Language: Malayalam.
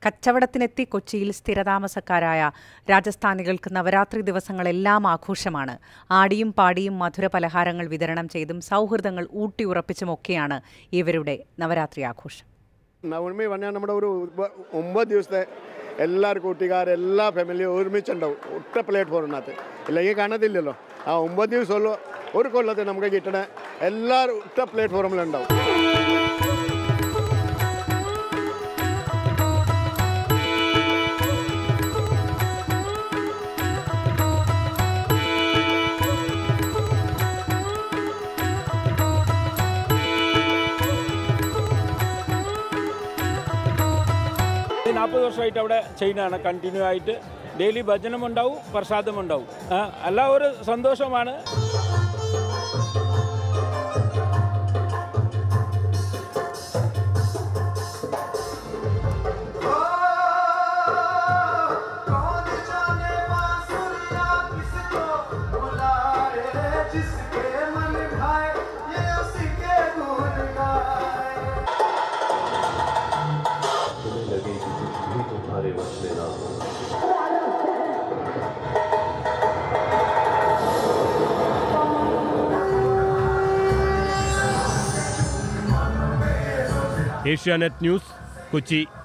കച്ചവടത്തിനെത്തി കൊച്ചിയിൽ സ്ഥിരതാമസക്കാരായ രാജസ്ഥാനികൾക്ക് നവരാത്രി ദിവസങ്ങളെല്ലാം ആഘോഷമാണ് ആടിയും പാടിയും മധുര പലഹാരങ്ങൾ വിതരണം ചെയ്തും സൗഹൃദങ്ങൾ ഊട്ടിയുറപ്പിച്ചുമൊക്കെയാണ് ഇവരുടെ നവരാത്രി ആഘോഷം നവമി പറഞ്ഞാൽ നമ്മുടെ ഒരു ഉപ- ഒമ്പത് ദിവസത്തെ എല്ലാവരും കൂട്ടുകാർ എല്ലാ ഫാമിലിയും ഒരുമിച്ചുണ്ടാവും ഒറ്റ പ്ലാറ്റ്ഫോമിനകത്ത് ഇല്ലെങ്കിൽ കാണത്തില്ലല്ലോ ആ ഒമ്പത് ദിവസമുള്ള ഒരു കൊല്ലത്തിൽ നമുക്ക് കിട്ടണ എല്ലാവരും ഒറ്റ പ്ലാറ്റ്ഫോമിലുണ്ടാവും നാൽപ്പത് വർഷമായിട്ട് അവിടെ ചെയ്യുന്നതാണ് കണ്ടിന്യൂ ആയിട്ട് ഡെയിലി ഭജനം ഉണ്ടാവും പ്രസാദം ഉണ്ടാവും ആ, എല്ലാം ഒരു സന്തോഷമാണ് ഏഷ്യാനെറ്റ് ന്യൂസ് കൊച്ചി